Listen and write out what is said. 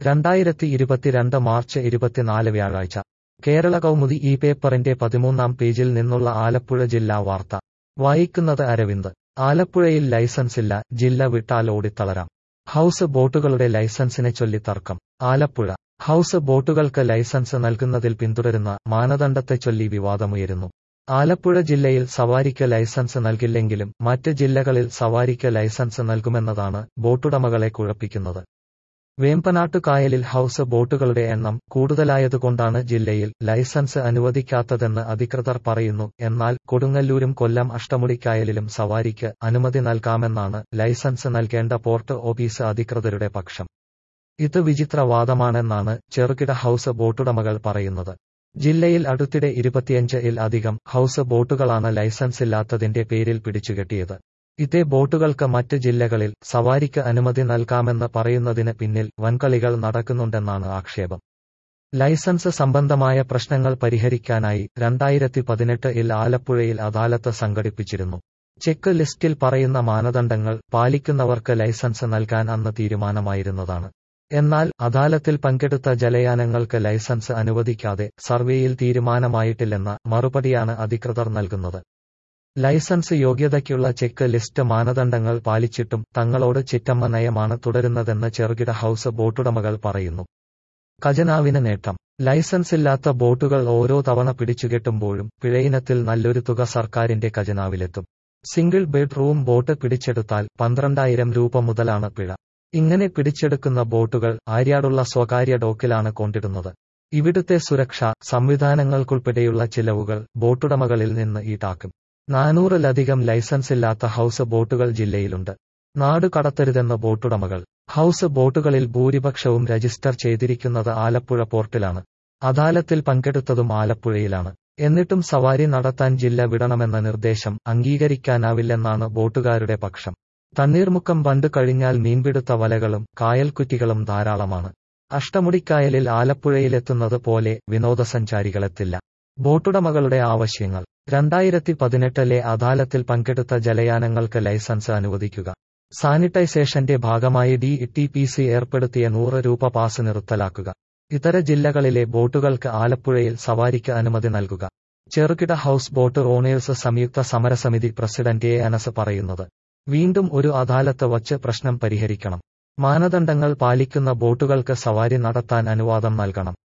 രണ്ടായിരത്തി ഇരുപത്തിരണ്ട് മാർച്ച് ഇരുപത്തിനാല് വ്യാഴാഴ്ച കേരള കൗമുദി ഈ പേപ്പറിന്റെ പതിമൂന്നാം പേജിൽ നിന്നുള്ള ആലപ്പുഴ ജില്ലാ വാർത്ത വായിക്കുന്നത് അരവിന്ദ് ആലപ്പുഴയിൽ ലൈസൻസില്ല ജില്ല വിട്ടാൽ ഓടിത്തളരാം ഹൌസ് ബോട്ടുകളുടെ ലൈസൻസിനെ ചൊല്ലി തർക്കം ആലപ്പുഴ ഹൌസ് ബോട്ടുകൾക്ക് ലൈസൻസ് നൽകുന്നതിൽ പിന്തുടരുന്ന മാനദണ്ഡത്തെ ചൊല്ലി വിവാദമുയരുന്നു ആലപ്പുഴ ജില്ലയിൽ സവാരിക്ക് ലൈസൻസ് നൽകില്ലെങ്കിലും മറ്റ് ജില്ലകളിൽ സവാരിക്ക് ലൈസൻസ് നൽകുമെന്നതാണ് ബോട്ടുടമകളെ കുഴപ്പിക്കുന്നത് വേമ്പനാട്ടു കായലിൽ ഹൌസ് ബോട്ടുകളുടെ എണ്ണം കൂടുതലായതുകൊണ്ടാണ് ജില്ലയിൽ ലൈസൻസ് അനുവദിക്കാത്തതെന്ന് അധികൃതർ പറയുന്നു എന്നാൽ കൊടുങ്ങല്ലൂരും കൊല്ലം അഷ്ടമുടിക്കായലിലും സവാരിക്ക് അനുമതി നൽകാമെന്നാണ് ലൈസൻസ് നൽകേണ്ട പോർട്ട് ഓഫീസ് അധികൃതരുടെ പക്ഷം ഇത് വിചിത്രവാദമാണെന്നാണ് ചെറുകിട ഹൌസ് ബോട്ടുടമകൾ പറയുന്നത് ജില്ലയിൽ അടുത്തിടെ ഇരുപത്തിയഞ്ച് ഇൽ അധികം ഹൌസ് ബോട്ടുകളാണ് ലൈസൻസില്ലാത്തതിന്റെ പേരിൽ പിടിച്ചുകെട്ടിയത് ഇതേ ബോട്ടുകൾക്ക് മറ്റ് ജില്ലകളിൽ സവാരിക്ക് അനുമതി നൽകാമെന്ന് പറയുന്നതിന് പിന്നിൽ വൻകളികൾ നടക്കുന്നുണ്ടെന്നാണ് ആക്ഷേപം ലൈസൻസ് സംബന്ധമായ പ്രശ്നങ്ങൾ പരിഹരിക്കാനായി രണ്ടായിരത്തി പതിനെട്ട് ഇൽ ആലപ്പുഴയിൽ അദാലത്ത് സംഘടിപ്പിച്ചിരുന്നു ചെക്ക് ലിസ്റ്റിൽ പറയുന്ന മാനദണ്ഡങ്ങൾ പാലിക്കുന്നവർക്ക് ലൈസൻസ് നൽകാൻ അന്ന് തീരുമാനമായിരുന്നതാണ് എന്നാൽ അദാലത്തിൽ പങ്കെടുത്ത ജലയാനങ്ങൾക്ക് ലൈസൻസ് അനുവദിക്കാതെ സർവേയിൽ തീരുമാനമായിട്ടില്ലെന്ന മറുപടിയാണ് അധികൃതർ നൽകുന്നത് ലൈസൻസ് യോഗ്യതയ്ക്കുള്ള ചെക്ക് ലിസ്റ്റ് മാനദണ്ഡങ്ങൾ പാലിച്ചിട്ടും തങ്ങളോട് ചിറ്റമ്മ നയമാണ് തുടരുന്നതെന്ന് ചെറുകിട ഹൌസ് ബോട്ടുടമകൾ പറയുന്നു ഖജനാവിന് നേട്ടം ലൈസൻസില്ലാത്ത ബോട്ടുകൾ ഓരോ തവണ പിടിച്ചുകെട്ടുമ്പോഴും പിഴയിനത്തിൽ നല്ലൊരു തുക സർക്കാരിന്റെ ഖജനാവിലെത്തും സിംഗിൾ ബെഡ്റൂം ബോട്ട് പിടിച്ചെടുത്താൽ പന്ത്രണ്ടായിരം രൂപ മുതലാണ് പിഴ ഇങ്ങനെ പിടിച്ചെടുക്കുന്ന ബോട്ടുകൾ ആര്യാടുള്ള സ്വകാര്യ ഡോക്കിലാണ് കൊണ്ടിടുന്നത് ഇവിടുത്തെ സുരക്ഷ സംവിധാനങ്ങൾക്കുൾപ്പെടെയുള്ള ചിലവുകൾ ബോട്ടുടമകളിൽ നിന്ന് ഈടാക്കും നാനൂറിലധികം ലൈസൻസില്ലാത്ത ഹൌസ് ബോട്ടുകൾ ജില്ലയിലുണ്ട് നാട് കടത്തരുതെന്ന ബോട്ടുടമകൾ ഹൌസ് ബോട്ടുകളിൽ ഭൂരിപക്ഷവും രജിസ്റ്റർ ചെയ്തിരിക്കുന്നത് ആലപ്പുഴ പോർട്ടിലാണ് അദാലത്തിൽ പങ്കെടുത്തതും ആലപ്പുഴയിലാണ് എന്നിട്ടും സവാരി നടത്താൻ ജില്ല വിടണമെന്ന നിർദ്ദേശം അംഗീകരിക്കാനാവില്ലെന്നാണ് ബോട്ടുകാരുടെ പക്ഷം തണ്ണീർമുക്കം ബണ്ട് കഴിഞ്ഞാൽ മീൻപിടുത്ത വലകളും കായൽക്കുറ്റികളും ധാരാളമാണ് അഷ്ടമുടിക്കായലിൽ ആലപ്പുഴയിലെത്തുന്നത് പോലെ വിനോദസഞ്ചാരികളെത്തില്ല ബോട്ടുടമകളുടെ ആവശ്യങ്ങൾ രണ്ടായിരത്തി പതിനെട്ടിലെ അദാലത്തിൽ പങ്കെടുത്ത ജലയാനങ്ങൾക്ക് ലൈസൻസ് അനുവദിക്കുക സാനിറ്റൈസേഷന്റെ ഭാഗമായി ഡി ടി പി സി ഏർപ്പെടുത്തിയ നൂറ് രൂപ പാസ് നിർത്തലാക്കുക ഇതര ജില്ലകളിലെ ബോട്ടുകൾക്ക് ആലപ്പുഴയിൽ സവാരിക്ക് അനുമതി നൽകുക ചെറുകിട ഹൌസ് ബോട്ട് ഓണേഴ്സ് സംയുക്ത സമരസമിതി പ്രസിഡന്റ് എ അനസ് പറയുന്നത് വീണ്ടും ഒരു അദാലത്ത് വച്ച് പ്രശ്നം പരിഹരിക്കണം മാനദണ്ഡങ്ങൾ പാലിക്കുന്ന ബോട്ടുകൾക്ക് സവാരി നടത്താൻ അനുവാദം നൽകണം